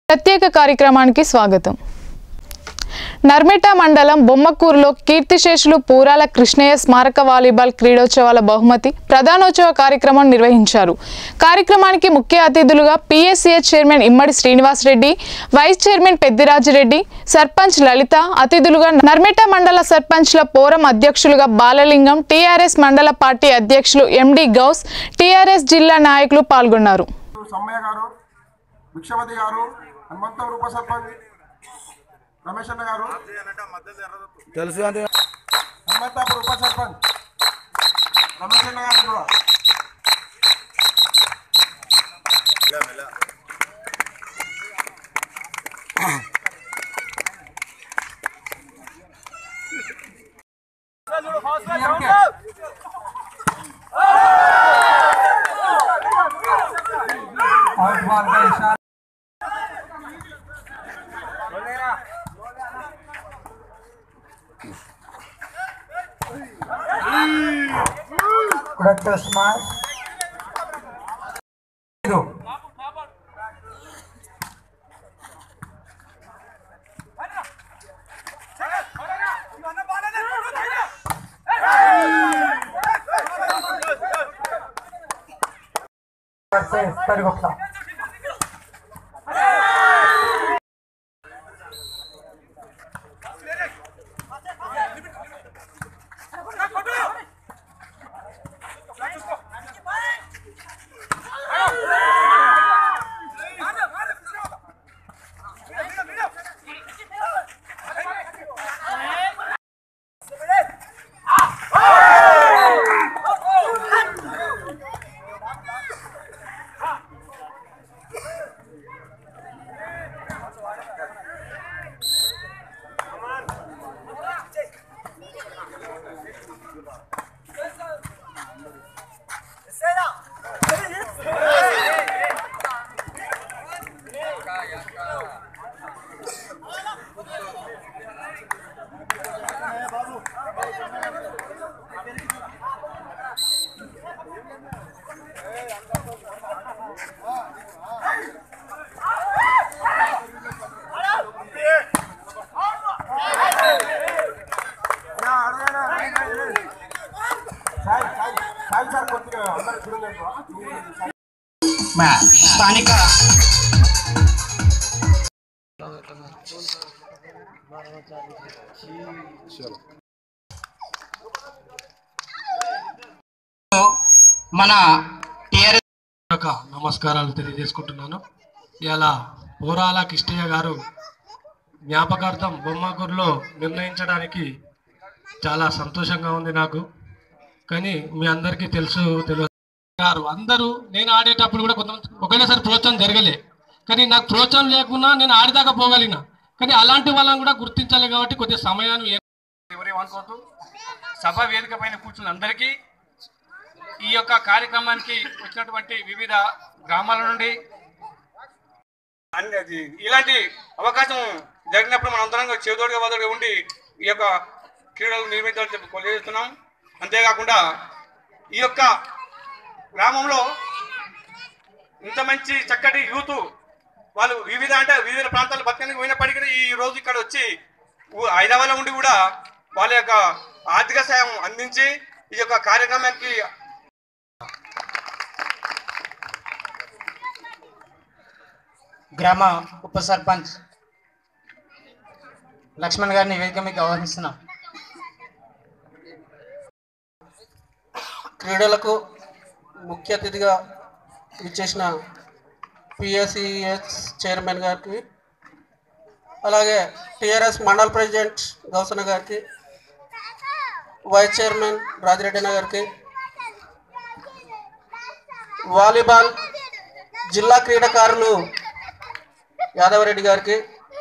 ప్రత్యేక కార్యక్రమానికి స్వాగతం నర్మిట మండలం బొమ్మకూరులో కీర్తిశేషులు పూరాల కృష్ణయ్య స్మారక వాలీబాల్ క్రీడోత్సవాల బహుమతి ప్రధానోత్సవ కార్యక్రమం నిర్వహించారు కార్యక్రమానికి ముఖ్య అతిథులుగా PSCS chairman Immadi Srinivas Reddy vice chairman Peddirajireddy sarpanch Lalitha అతిథులుగా నర్మిట మండల సర్పంచ్ల పోరం అధ్యక్షులుగా బాలలింగం టీఆర్ఎస్ మండల పార్టీ అధ్యక్షులు ఎండి గౌస్ టీఆర్ఎస్ జిల్లా నాయకులు పాల్గొన్నారు సమ్మయ్య గారు భిక్షపతి గారు హనుమంతం రూప సర్పంచ్ రమేష్ అన్న గారు తెలుసు అంటే హనుమంతాపు రూప సర్పంచ్ రమేష్ అన్న గారు కూడా Director Smart. Versus Perigopla. Sai Sai Sai sir కొద్దిగా అందరూ చూడలేదు స్థానిక మన టిఆర్ఎస్ యొక్క నమస్కారాలు తెలియజేసుకుంటున్నాను ఇలా పోరాల కిష్టయ్య గారు జ్ఞాపకార్థం బొమ్మకూరులో నిర్ణయించడానికి చాలా సంతోషంగా ఉంది నాకు కానీ మీ అందరికీ తెలుసు తెలియదు గారు అందరూ నేను ఆడేటప్పుడు కూడా కొంతమంది ఒకటేసారి ప్రోత్సాహం జరగలే కానీ నాకు ప్రోత్సాహం లేకున్నా నేను ఆడిదాకా పోగలిగిన కానీ అలాంటి వాళ్ళని కూడా గుర్తించాలి కాబట్టి కొద్దిగా సమయాన్ని ఎవరేమనుకోవద్దు సభ వేదిక పైన కూర్చున్న అందరికీ ఈ యొక్క కార్యక్రమానికి వచ్చినటువంటి వివిధ గ్రామాల నుండి అన్ని అది ఇలాంటి అవకాశం జరిగినప్పుడు మనం అందరం చేదోడుగా వదలుగా ఉండి ఈ యొక్క క్రీడలు నిర్మించాలని చెప్పి కొలిచేస్తున్నాం అంతేకాకుండా ఈ యొక్క గ్రామంలో ఇంత మంచి చక్కటి యూత్ వాళ్ళు వివిధ అంటే వివిధ ప్రాంతాలు బతకడానికి పోయినప్పటికీ ఈ రోజు ఇక్కడ వచ్చి ఊ- హైదరాబాద్లో ఉండి కూడా వాళ్ళ యొక్క ఆర్థిక సాయం అందించి ఈ యొక్క కార్యక్రమానికి గ్రామ ఉప సర్పంచ్ లక్ష్మణ్ గారిని వేదిక మీకు ఆహ్వానిస్తున్నాం క్రీడలకు ముఖ్య అతిథిగా ఇచ్చేసిన పిఎస్సిఎస్ చైర్మన్ గారికి అలాగే టిఆర్ఎస్ మండల్ ప్రెసిడెంట్ గౌసన్న గారికి వైస్ చైర్మన్ రాజిరెడ్డి గారికి వాలీబాల్ జిల్లా క్రీడాకారులు యాదవరెడ్డి గారికి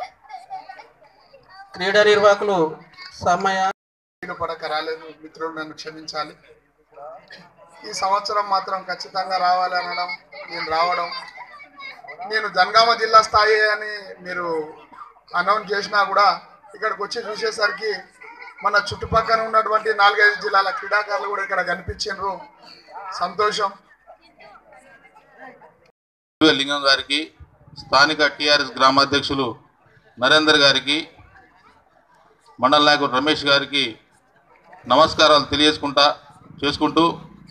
క్రీడా నిర్వాహకులు సమయ పడక రాలేదు మిత్రులు నన్ను క్షమించాలి ఈ సంవత్సరం మాత్రం ఖచ్చితంగా రావాలి అనడం నేను రావడం నేను జనగామ జిల్లా స్థాయి అని మీరు అనౌన్స్ చేసినా కూడా ఇక్కడికి వచ్చి చూసేసరికి మన చుట్టుపక్కల ఉన్నటువంటి నాలుగైదు జిల్లాల క్రీడాకారులు కూడా ఇక్కడ కనిపించారు సంతోషం లింగం గారికి స్థానిక టీఆర్ఎస్ గ్రామాధ్యక్షులు నరేందర్ గారికి మండల నాయకుడు రమేష్ గారికి నమస్కారాలు తెలియజేసుకుంటా చేసుకుంటూ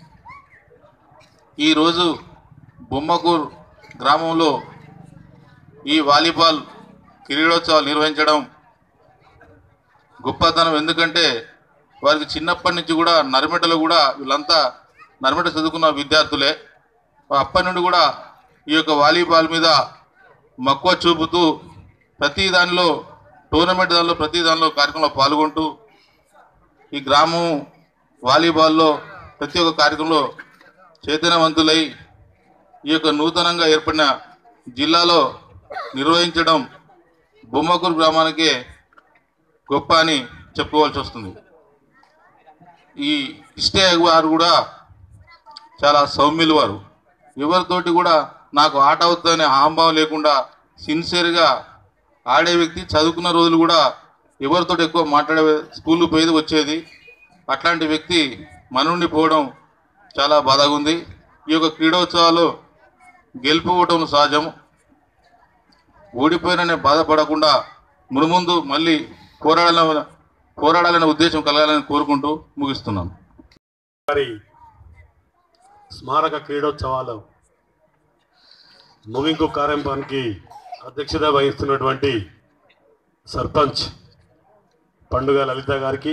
ఈరోజు బొమ్మకూర్ గ్రామంలో ఈ వాలీబాల్ క్రీడోత్సవాలు నిర్వహించడం గొప్పతనం ఎందుకంటే వారికి చిన్నప్పటి నుంచి కూడా నర్మెటలో కూడా వీళ్ళంతా నర్మెట చదువుకున్న విద్యార్థులే అప్పటి నుండి కూడా ఈ యొక్క వాలీబాల్ మీద మక్కువ చూపుతూ ప్రతి దానిలో టోర్నమెంట్ దానిలో ప్రతి దానిలో కార్యక్రమంలో పాల్గొంటూ ఈ గ్రామం వాలీబాల్లో ప్రతి ఒక్క కార్యక్రమంలో చైతన్యవంతులై ఈ యొక్క నూతనంగా ఏర్పడిన జిల్లాలో నిర్వహించడం బొమ్మకూరు గ్రామానికే గొప్ప అని చెప్పుకోవాల్సి వస్తుంది ఈ ఇష్టే వారు కూడా చాలా సౌమ్యులు వారు ఎవరితోటి కూడా నాకు ఆట అవుతుందనే అహంభావం లేకుండా సిన్సియర్గా ఆడే వ్యక్తి చదువుకున్న రోజులు కూడా ఎవరితో ఎక్కువ మాట్లాడే స్కూల్ పోయేది వచ్చేది అట్లాంటి వ్యక్తి మన నుండి పోవడం చాలా బాధగా ఉంది ఈ యొక్క క్రీడోత్సవాలు గెలుపుకోవటం సహజం ఓడిపోయిననే బాధపడకుండా మునుముందు మళ్ళీ పోరాడాలని పోరాడాలనే ఉద్దేశం కలగాలని కోరుకుంటూ ముగిస్తున్నాను గారి స్మారక క్రీడోత్సవాలు ముగింపు కార్యక్రమానికి అధ్యక్షత వహిస్తున్నటువంటి సర్పంచ్ పండుగ లలిత గారికి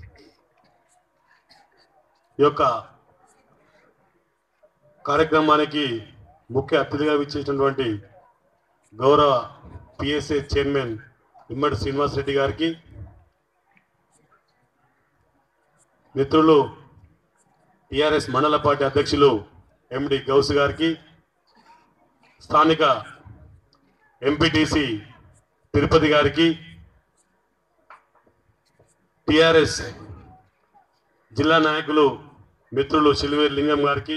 ఈ యొక్క కార్యక్రమానికి ముఖ్య అతిథిగా విచ్చేసినటువంటి గౌరవ పిఎస్ఏ చైర్మన్ ఇమ్మడి శ్రీనివాస్ రెడ్డి గారికి మిత్రులు టిఆర్ఎస్ మండల పార్టీ అధ్యక్షులు ఎండి గౌస్ గారికి స్థానిక ఎంపీటీసీ తిరుపతి గారికి టిఆర్ఎస్ జిల్లా నాయకులు మిత్రులు సిల్వేర్ లింగం గారికి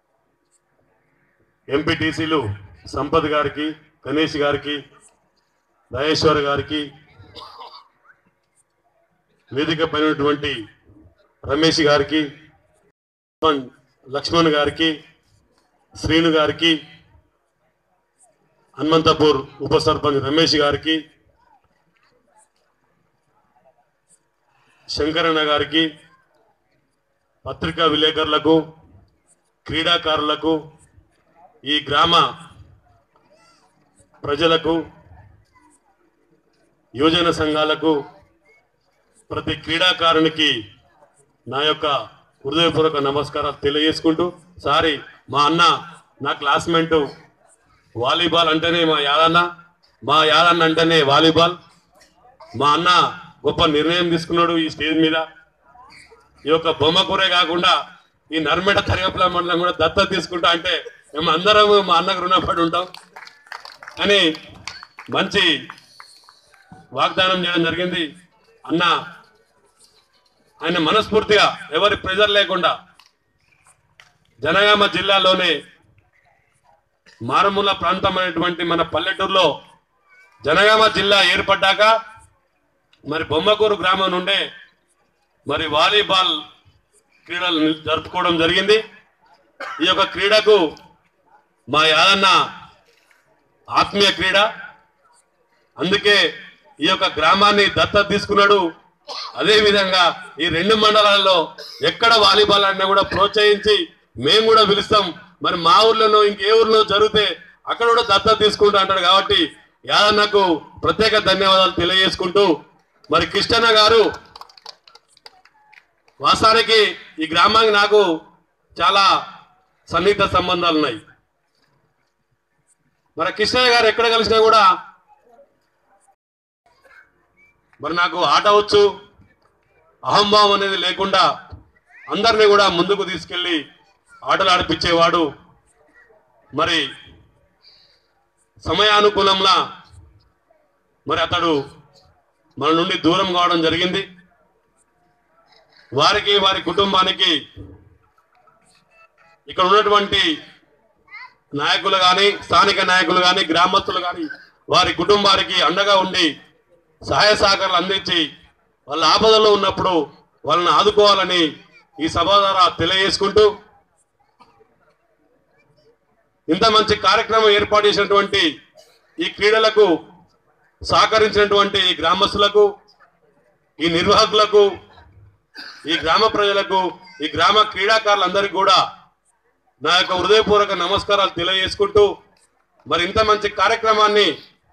ఎంపీటీసీలు సంపత్ గారికి గణేష్ గారికి దయేశ్వర్ గారికి వేదిక పైనటువంటి రమేష్ గారికి లక్ష్మణ్ గారికి శ్రీను గారికి హనుమంతపూర్ ఉప సర్పంచ్ రమేష్ గారికి శంకరన్న గారికి పత్రికా విలేకరులకు క్రీడాకారులకు ఈ గ్రామ ప్రజలకు యువజన సంఘాలకు ప్రతి క్రీడాకారునికి నా యొక్క హృదయపూర్వక నమస్కారాలు తెలియజేసుకుంటూ సారీ మా అన్న నా క్లాస్మేట్ వాలీబాల్ అంటేనే మా యాదన్న మా యాదన్న అంటేనే వాలీబాల్ మా అన్న గొప్ప నిర్ణయం తీసుకున్నాడు ఈ స్టేజ్ మీద ఈ యొక్క బొమ్మకూరే కాకుండా ఈ నర్మేట తరిగపల మండలం కూడా దత్తత తీసుకుంటా అంటే మేము అందరం మా అన్నకు రుణపడి ఉంటాం అని మంచి వాగ్దానం చేయడం జరిగింది అన్న ఆయన మనస్ఫూర్తిగా ఎవరి ప్రెజర్ లేకుండా జనగామ జిల్లాలోనే మారుమూల ప్రాంతమైనటువంటి మన పల్లెటూరులో జనగామ జిల్లా ఏర్పడ్డాక మరి బొమ్మకూరు గ్రామం నుండే మరి వాలీబాల్ క్రీడలు జరుపుకోవడం జరిగింది ఈ యొక్క క్రీడకు మా యాదన్న ఆత్మీయ క్రీడ అందుకే ఈ యొక్క గ్రామాన్ని దత్తత తీసుకున్నాడు అదే విధంగా ఈ రెండు మండలాల్లో ఎక్కడ వాలీబాల్ ఆడినా కూడా ప్రోత్సహించి మేము కూడా పిలుస్తాం మరి మా ఊర్లోనో ఇంకే ఊర్లో జరిగితే అక్కడ కూడా దత్తత తీసుకుంటా అంటాడు కాబట్టి యాదన్నకు ప్రత్యేక ధన్యవాదాలు తెలియజేసుకుంటూ మరి కృష్ణన్న గారు వాస్తవానికి ఈ గ్రామానికి నాకు చాలా సన్నిహిత సంబంధాలు ఉన్నాయి మరి కృష్ణయ్య గారు ఎక్కడ కలిసినా కూడా మరి నాకు ఆట వచ్చు అహంభావం అనేది లేకుండా అందరినీ కూడా ముందుకు తీసుకెళ్లి ఆటలు ఆడిపించేవాడు మరి సమయానుకూలంలా మరి అతడు మన నుండి దూరం కావడం జరిగింది వారికి వారి కుటుంబానికి ఇక్కడ ఉన్నటువంటి నాయకులు కానీ స్థానిక నాయకులు కానీ గ్రామస్తులు కానీ వారి కుటుంబానికి అండగా ఉండి సహాయ సహకారాలు అందించి వాళ్ళ ఆపదలో ఉన్నప్పుడు వాళ్ళని ఆదుకోవాలని ఈ సభ ద్వారా తెలియజేసుకుంటూ ఇంత మంచి కార్యక్రమం ఏర్పాటు చేసినటువంటి ఈ క్రీడలకు సహకరించినటువంటి ఈ గ్రామస్తులకు ఈ నిర్వాహకులకు ఈ గ్రామ ప్రజలకు ఈ గ్రామ క్రీడాకారులందరికీ కూడా నా యొక్క హృదయపూర్వక నమస్కారాలు తెలియజేసుకుంటూ మరి ఇంత మంచి కార్యక్రమాన్ని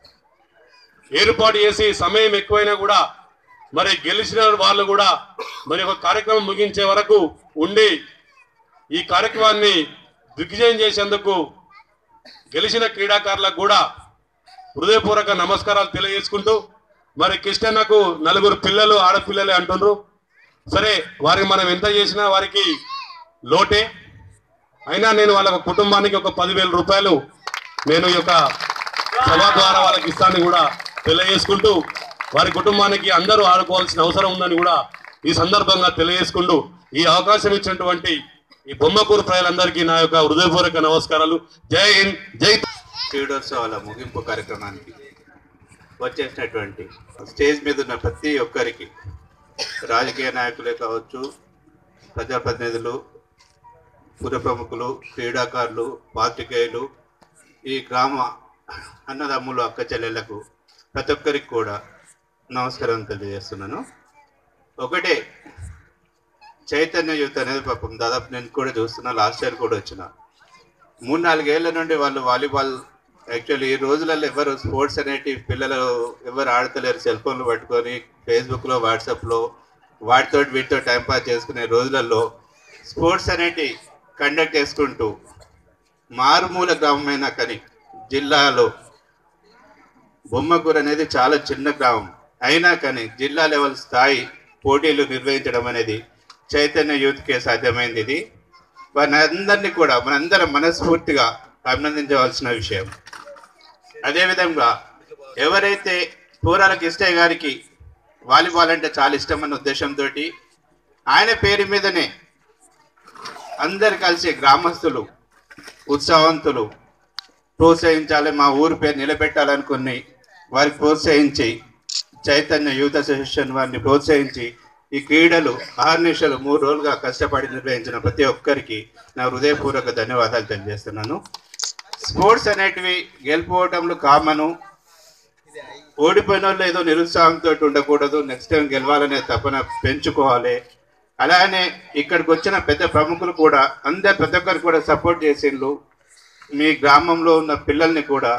ఏర్పాటు చేసి సమయం ఎక్కువైనా కూడా మరి గెలిచిన వాళ్ళు కూడా మరి ఒక కార్యక్రమం ముగించే వరకు ఉండి ఈ కార్యక్రమాన్ని దిగ్విజయం చేసేందుకు గెలిచిన క్రీడాకారులకు కూడా హృదయపూర్వక నమస్కారాలు తెలియజేసుకుంటూ మరి కిష్టన్నకు నలుగురు పిల్లలు ఆడపిల్లలే అంటుండ్రు సరే వారికి మనం ఎంత చేసినా వారికి లోటే అయినా నేను వాళ్ళ కుటుంబానికి ఒక పదివేల రూపాయలు నేను ఈ యొక్క సభ ద్వారా వాళ్ళకి ఇస్తానని కూడా తెలియజేసుకుంటూ వారి కుటుంబానికి అందరూ ఆడుకోవాల్సిన అవసరం ఉందని కూడా ఈ సందర్భంగా తెలియజేసుకుంటూ ఈ అవకాశం ఇచ్చినటువంటి ఈ బొమ్మకూరు ప్రజలందరికీ నా యొక్క హృదయపూర్వక నమస్కారాలు జై హింద్ జై క్రీడోత్సవాల ముగింపు కార్యక్రమానికి వచ్చేసినటువంటి స్టేజ్ మీద ఉన్న ప్రతి ఒక్కరికి రాజకీయ నాయకులే కావచ్చు ప్రజాప్రతినిధులు పుర ప్రముఖులు క్రీడాకారులు పాత్రికేయులు ఈ గ్రామ అన్నదమ్ములు అక్క చెల్లెళ్లకు ప్రతి ఒక్కరికి కూడా నమస్కారం తెలియజేస్తున్నాను ఒకటే చైతన్య యూత్ అనేది పాపం దాదాపు నేను కూడా చూస్తున్నా లాస్ట్ ఇయర్ కూడా వచ్చిన మూడు నాలుగేళ్ల నుండి వాళ్ళు వాలీబాల్ యాక్చువల్లీ ఈ రోజులలో ఎవరు స్పోర్ట్స్ అనేటి పిల్లలు ఎవరు ఆడతలేరు సెల్ ఫోన్లు పట్టుకొని ఫేస్బుక్లో వాట్సాప్లో వాటితో వీటితో టైంపాస్ చేసుకునే రోజులలో స్పోర్ట్స్ అనేటి కండక్ట్ చేసుకుంటూ మారుమూల గ్రామమైన కానీ జిల్లాలో బొమ్మకూరు అనేది చాలా చిన్న గ్రామం అయినా కానీ జిల్లా లెవెల్ స్థాయి పోటీలు నిర్వహించడం అనేది చైతన్య యూత్కే సాధ్యమైంది ఇది వారిని అందరినీ కూడా మనందరం మనస్ఫూర్తిగా అభినందించవలసిన విషయం అదేవిధంగా ఎవరైతే పూరాల కిష్టయ్య గారికి వాలీబాల్ అంటే చాలా ఇష్టమన్న ఉద్దేశంతో ఆయన పేరు మీదనే అందరు కలిసి గ్రామస్తులు ఉత్సాహవంతులు ప్రోత్సహించాలి మా ఊరి పేరు నిలబెట్టాలనుకుని వారికి ప్రోత్సహించి చైతన్య యూత్ అసోసియేషన్ వారిని ప్రోత్సహించి ఈ క్రీడలు ఆర్నిషలు మూడు రోజులుగా కష్టపడి నిర్వహించిన ప్రతి ఒక్కరికి నా హృదయపూర్వక ధన్యవాదాలు తెలియజేస్తున్నాను స్పోర్ట్స్ అనేటివి గెలుపోవటంలో కామను ఓడిపోయిన వాళ్ళు ఏదో నిరుత్సాహంతో ఉండకూడదు నెక్స్ట్ టైం గెలవాలనే తపన పెంచుకోవాలి అలానే ఇక్కడికి వచ్చిన పెద్ద ప్రముఖులు కూడా అందరు ప్రతి ఒక్కరు కూడా సపోర్ట్ చేసిండ్రు మీ గ్రామంలో ఉన్న పిల్లల్ని కూడా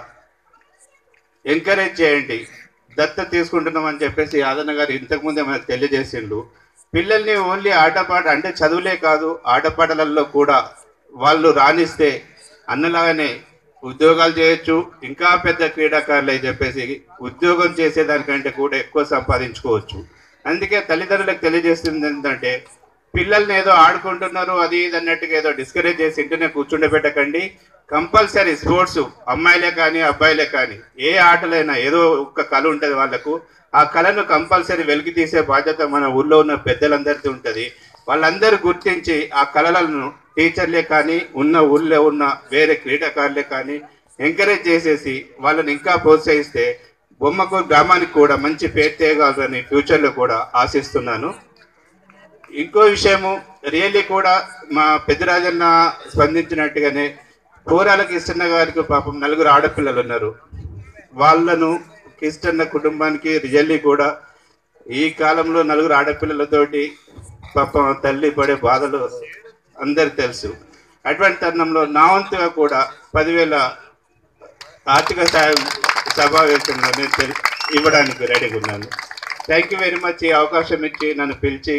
ఎంకరేజ్ చేయండి దత్త తీసుకుంటున్నామని చెప్పేసి యాదన్న గారు ఇంతకుముందే మనకు తెలియజేసిండ్రు పిల్లల్ని ఓన్లీ ఆటపాట అంటే చదువులే కాదు ఆటపాటలలో కూడా వాళ్ళు రాణిస్తే అన్నలాగానే ఉద్యోగాలు చేయొచ్చు ఇంకా పెద్ద క్రీడాకారులు అని చెప్పేసి ఉద్యోగం చేసేదానికంటే కూడా ఎక్కువ సంపాదించుకోవచ్చు అందుకే తల్లిదండ్రులకు తెలియజేస్తుంది ఏంటంటే పిల్లల్ని ఏదో ఆడుకుంటున్నారు అది ఇది అన్నట్టుగా ఏదో డిస్కరేజ్ చేసి ఇంటనే కూర్చుండబెట్టకండి కంపల్సరీ స్పోర్ట్స్ అమ్మాయిలే కానీ అబ్బాయిలే కానీ ఏ ఆటలైనా ఏదో ఒక కళ ఉంటుంది వాళ్ళకు ఆ కళను కంపల్సరీ వెలికి తీసే బాధ్యత మన ఊళ్ళో ఉన్న పెద్దలందరికీ ఉంటుంది వాళ్ళందరూ గుర్తించి ఆ కళలను టీచర్లే కానీ ఉన్న ఊళ్ళో ఉన్న వేరే క్రీడాకారులే కానీ ఎంకరేజ్ చేసేసి వాళ్ళని ఇంకా ప్రోత్సహిస్తే బొమ్మకు గ్రామానికి కూడా మంచి పేరు తేయగలరని ఫ్యూచర్లో కూడా ఆశిస్తున్నాను ఇంకో విషయము రియల్లీ కూడా మా పెద్దరాజన్న స్పందించినట్టుగానే కూరాల కిష్టన్న గారికి పాపం నలుగురు ఆడపిల్లలు ఉన్నారు వాళ్ళను కిష్టన్న కుటుంబానికి రియల్లీ కూడా ఈ కాలంలో నలుగురు ఆడపిల్లలతోటి పాపం తల్లి పడే బాధలు అందరికి తెలుసు అటువంటి తరుణంలో నా వంతుగా కూడా పదివేల ఆర్థిక సాయం సమావేశంలో నేను తెలి- ఇవ్వడానికి రెడీగా ఉన్నాను థ్యాంక్ యూ వెరీ మచ్ ఈ అవకాశం ఇచ్చి నన్ను పిలిచి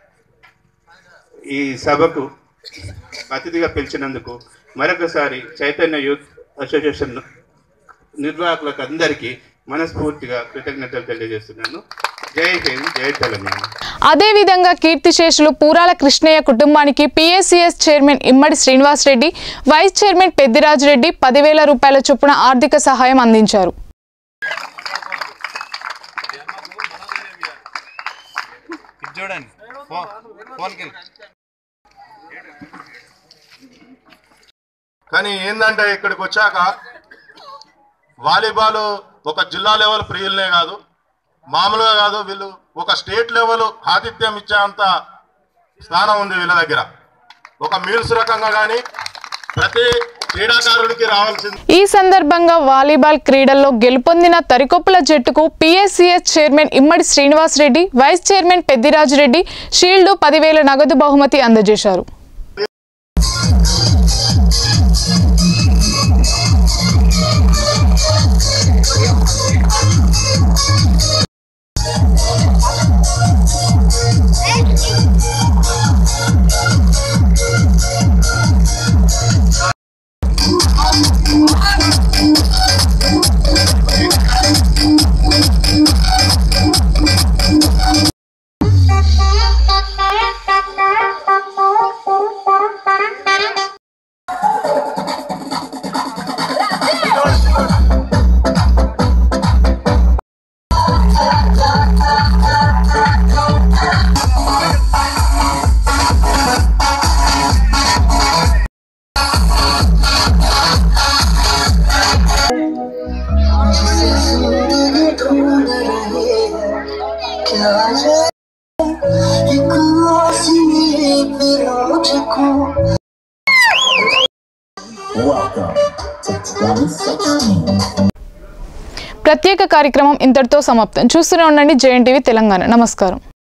ఈ సభకు అతిథిగా పిలిచినందుకు మరొకసారి చైతన్య యూత్ అసోసియేషన్ నిర్వాహకులకు అందరికీ మనస్ఫూర్తిగా కృతజ్ఞతలు తెలియజేస్తున్నాను జై హింద్ జై తెలంగాణ అదేవిధంగా కీర్తిశేషులు పూరాల కృష్ణయ్య కుటుంబానికి PSCS chairman Immadi Srinivas Reddy vice chairman Peddiraju Reddy పదివేల రూపాయల చొప్పున ఆర్థిక సహాయం అందించారు చూడండి ఫోన్ ఫోన్కి కానీ ఏంటంటే ఇక్కడికి వచ్చాక వాలీబాల్ ఒక జిల్లా లెవెల్ ప్రియులనే కాదు మామూలుగా కాదు వీళ్ళు ఒక స్టేట్ లెవెల్ ఆతిథ్యం ఇచ్చేంత స్థానం ఉంది వీళ్ళ దగ్గర ఒక మీల్స్ రకంగా కానీ ప్రతి క్రీడాకారుడికి రావాల్సింది ఈ సందర్భంగా వాలీబాల్ క్రీడల్లో గెలుపొందిన తరికొప్పుల జట్టుకు PSCS chairman Immadi Srinivas Reddy vice chairman Peddiraju Reddy shield పదివేల నగదు బహుమతి అందజేశారు ప్రత్యేక కార్యక్రమం ఇంతటితో సమాప్తం చూస్తూనే ఉండండి జేఎన్ టీవీ తెలంగాణ నమస్కారం